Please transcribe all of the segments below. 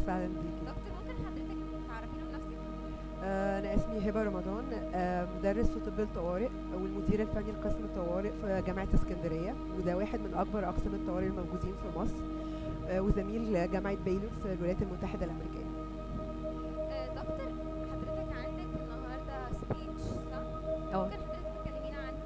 وسهلا بيكي دكتور ممكن حضرتك تعرفينا بنفسك آه، انا اسمي هبه رمضان آه، مدرس في طب الطوارئ والمدير الفني لقسم الطوارئ في جامعه اسكندريه وده واحد من اكبر اقسام الطوارئ الموجودين في مصر آه، وزميل جامعه بيلور في الولايات المتحده الامريكيه آه، دكتور حضرتك عندك النهارده سبيتش صح؟ اه ممكن حضرتك تكلمينا عنها؟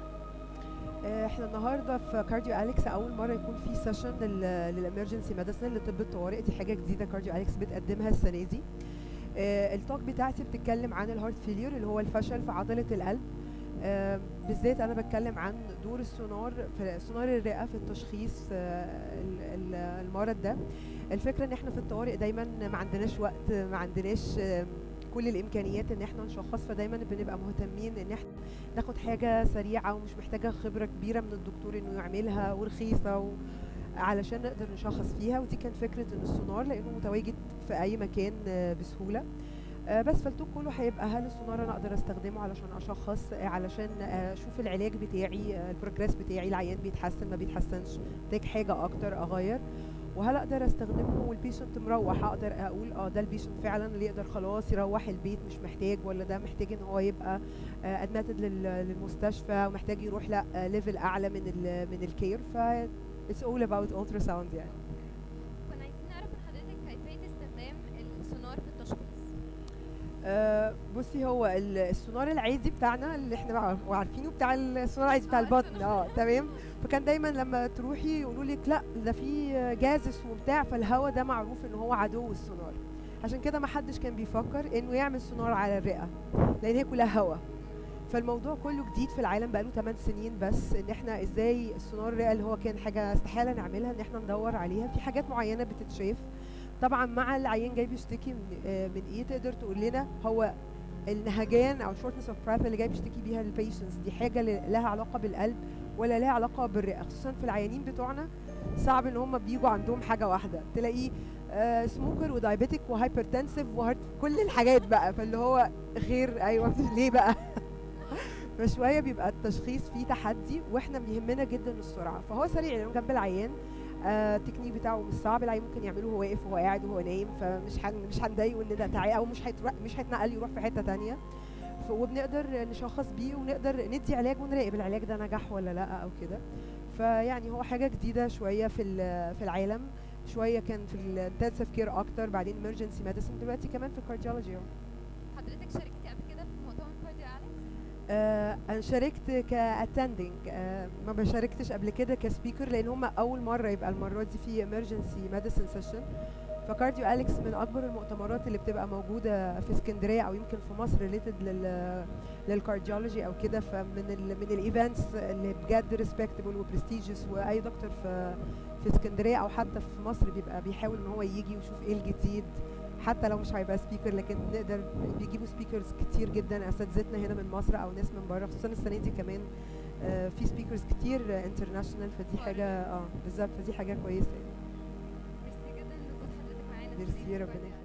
آه، احنا النهارده في كارديو اليكس اول مره يكون في سيشن للامرجنسي ميديسن لطب الطوارئ دي حاجه جديده كارديو اليكس بتقدمها السنه دي آه، التوك بتاعتي بتتكلم عن الهارت فيلير اللي هو الفشل في عضله القلب آه، بالذات انا بتكلم عن دور السونار في سونار الرئه في التشخيص آه، ال- ال- المرض ده الفكره ان احنا في الطوارئ دايما ما عندناش وقت ما عندناش آه، كل الامكانيات ان احنا نشخص فدايما بنبقى مهتمين ان احنا ناخد حاجه سريعه ومش محتاجه خبره كبيره من الدكتور انه يعملها ورخيصه و... علشان نقدر نشخص فيها ودي كان فكره ان السونار لانه متواجد في اي مكان آه، بسهوله آه، بس فالتوك كله هيبقى هل السونار انا اقدر استخدمه علشان اشخص آه، علشان آه، اشوف العلاج بتاعي آه، البروجريس بتاعي العيان بيتحسن ما بيتحسنش محتاج حاجه اكتر اغير وهل اقدر استخدمه والبيشنت مروح اقدر اقول اه ده البيشنت فعلا اللي يقدر خلاص يروح البيت مش محتاج ولا ده محتاج ان هو يبقى ادمتد للمستشفى ومحتاج يروح لا ليفل اعلى من ال من الكير ف it's all about ultrasound يعني كنا عايزين نعرف من حضرتك كيفية استخدام السونار في التشخيص آه، بصي هو ال- السونار العادي بتاعنا اللي احنا بقى- عارفينه بتاع السونار العادي بتاع آه، البطن السونار. اه تمام فكان دايما لما تروحي يقولوا لك لا ده في جازس وبتاع فالهواء ده معروف ان هو عدو السونار عشان كده ما حدش كان بيفكر انه يعمل سونار على الرئه لان هي كلها هواء فالموضوع كله جديد في العالم بقاله 8 سنين بس ان احنا ازاي السونار الرئه اللي هو كان حاجه استحاله نعملها ان احنا ندور عليها في حاجات معينه بتتشاف طبعا مع العيان جاي بيشتكي من, آه، من ايه تقدر تقول لنا هو النهجان او شورتنس اوف breath اللي جاي بيشتكي بيها البيشنتس دي حاجه ل- لها علاقه بالقلب ولا لها علاقه بالرئه خصوصا في العيانين بتوعنا صعب ان هم بيجوا عندهم حاجه واحده تلاقيه آه سموكر ودايبيتك وهايبرتنسيف وهارت كل الحاجات بقى فاللي هو غير ايوه ليه بقى فشويه بيبقى التشخيص فيه تحدي واحنا بيهمنا جدا السرعه فهو سريع لانه جنب العيان آه، التكنيك بتاعه مش صعب العيان ممكن يعمله وهو واقف وهو قاعد وهو نايم فمش هن مش هنضايقه ان ده تعالى او مش هيتر... مش هيتنقل يروح في حته تانية ف... وبنقدر نشخص بيه ونقدر ندي علاج ونراقب العلاج ده نجح ولا لا او كده فيعني هو حاجه جديده شويه في ال- في العالم شويه كان في الانتنسيف كير اكتر بعدين emergency medicine دلوقتي كمان في الكارديولوجي حضرتك شاركتي قبل كده في مؤتمر كارديو أليكس؟ آه انا شاركت كاتندنج آه ما بشاركتش قبل كده كسبيكر لان هم اول مره يبقى المره دي في emergency medicine session فكارديو اليكس من اكبر المؤتمرات اللي بتبقى موجوده في اسكندريه او يمكن في مصر ريليتد لل للكارديولوجي او كده فمن ال من الايفنتس اللي بجد ريسبكتبل وبرستيجيوس واي دكتور في في اسكندريه او حتى في مصر بيبقى بيحاول ان هو يجي ويشوف ايه الجديد حتى لو مش هيبقى سبيكر لكن نقدر بيجيبوا سبيكرز كتير جدا اساتذتنا هنا من مصر او ناس من بره خصوصا السنه دي كمان آه، في سبيكرز كتير انترناشونال فدي حاجه اه بالظبط فدي حاجه كويسه يعني ميرسي جدا لوجود حضرتك معانا في ميرسي برنامج ربنا كارديو